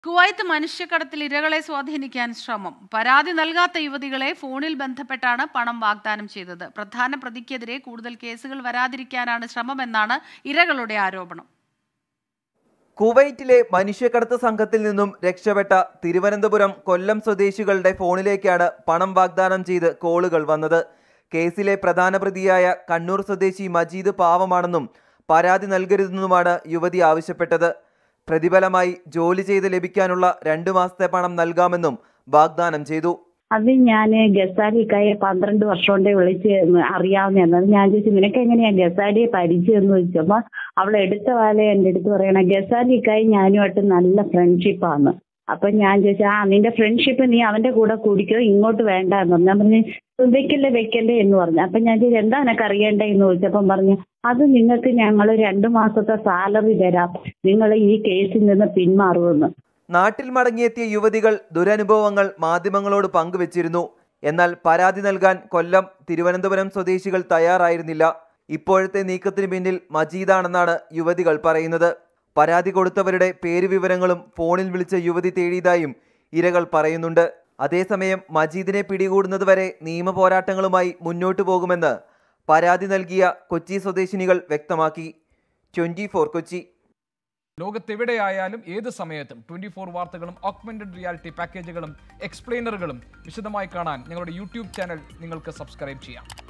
Kuwait മനുഷ്യക്കടത്തിൽ ഇരകളെ സ്വാധീനിക്കാൻ ശ്രമം പരാതി നൽകാത്ത യുവതികളെ ഫോണിൽ ബന്ധപ്പെട്ടാണ് പണം വാഗ്ദാനം ചെയ്തത് പ്രധാന പ്രതിക്കെതിരെ കൂടുതൽ കേസുകൾ വരാതിരിക്കാനാണ് ശ്രമമെന്നാണ് ഇരകളുടെ ആരോപണം കുവൈറ്റിലെ മനുഷ്യക്കടത്ത് സംഘത്തിൽ നിന്നും രക്ഷപ്പെട്ട തിരുവനന്തപുരം കൊല്ലം സ്വദേശികളുടെ ഫോണിലേക്കാണ് പണം വാഗ്ദാനം ചെയ്ത് കോളുകൾ വന്നത് കേസിലെ പ്രധാന പ്രതിയായ കണ്ണൂർ സ്വദേശി മജീദ് പാവമാണെന്നും പരാതി നൽകരുതെന്നുമാണ് യുവതി ആവശ്യപ്പെട്ടത് പ്രതിഫലമായി ജോലി ചെയ്ത് ലഭിക്കാനുള്ള രണ്ടു മാസത്തെ പണം നൽകാമെന്നും വാഗ്ദാനം ചെയ്തു അത് ഞാൻ ഗസാലിക്കായെ പന്ത്രണ്ട് വർഷം കൊണ്ട് വിളിച്ച് അറിയാവുന്നതാണ് അത് ഞാൻ ചോദിച്ചു നിനക്ക് എങ്ങനെയാ ഗസാലിയെ പരിചയം എന്ന് ചോദിച്ചപ്പോ അവൾ എടുത്ത വാല എൻ്റെ അടുത്ത് പറയണ ഗസാലിക്കായി ഞാനുമായിട്ട് നല്ല ഫ്രണ്ട്ഷിപ്പാണ് അപ്പൊ ഞാൻ ചോദിച്ചു ആ നിന്റെ ഫ്രണ്ട്ഷിപ്പ് നീ അവന്റെ കൂടെ കൂടിക്കോ ഇങ്ങോട്ട് വേണ്ട എന്ന് പറഞ്ഞു ഞാൻ പറഞ്ഞു വെക്കല്ലേ വെക്കല്ലേ എന്ന് പറഞ്ഞു അപ്പൊ ഞാൻ ചോദിച്ചു എന്താ നിനക്ക് അറിയണ്ടേ എന്ന് ചോദിച്ചപ്പം പറഞ്ഞു അത് നിങ്ങൾക്ക് ഞങ്ങൾ രണ്ടു മാസത്തെ സാലറി തരാം നിങ്ങൾ ഈ കേസിൽ നിന്ന് പിന്മാറുമെന്ന് നാട്ടിൽ മടങ്ങിയെത്തിയ യുവതികൾ ദുരനുഭവങ്ങൾ മാധ്യമങ്ങളോട് പങ്കുവച്ചിരുന്നു എന്നാൽ പരാതി നൽകാൻ കൊല്ലം തിരുവനന്തപുരം സ്വദേശികൾ തയ്യാറായിരുന്നില്ല ഇപ്പോഴത്തെ നീക്കത്തിന് പിന്നിൽ മജീദാണെന്നാണ് യുവതികൾ പറയുന്നത് പരാതി കൊടുത്തവരുടെ പേര് വിവരങ്ങളും ഫോണിൽ വിളിച്ച യുവതി തേടിയതായും ഇരകൾ പറയുന്നുണ്ട് അതേസമയം മജീദിനെ പിടികൂടുന്നതുവരെ നിയമ പോരാട്ടങ്ങളുമായി മുന്നോട്ടു പോകുമെന്ന് പരാതി നൽകിയ കൊച്ചി സ്വദേശിനികൾ വ്യക്തമാക്കി ട്വന്റി കൊച്ചി ലോകത്തെവിടെയായാലും ഏത് സമയത്തും ട്വന്റി ഫോർ വാർത്തകളും ഓഗ്മെന്റഡ് റിയാലിറ്റി പാക്കേജുകളും എക്സ്പ്ലെയിനറുകളും വിശദമായി കാണാൻ ഞങ്ങളുടെ യൂട്യൂബ് ചാനൽ നിങ്ങൾക്ക് സബ്സ്ക്രൈബ് ചെയ്യാം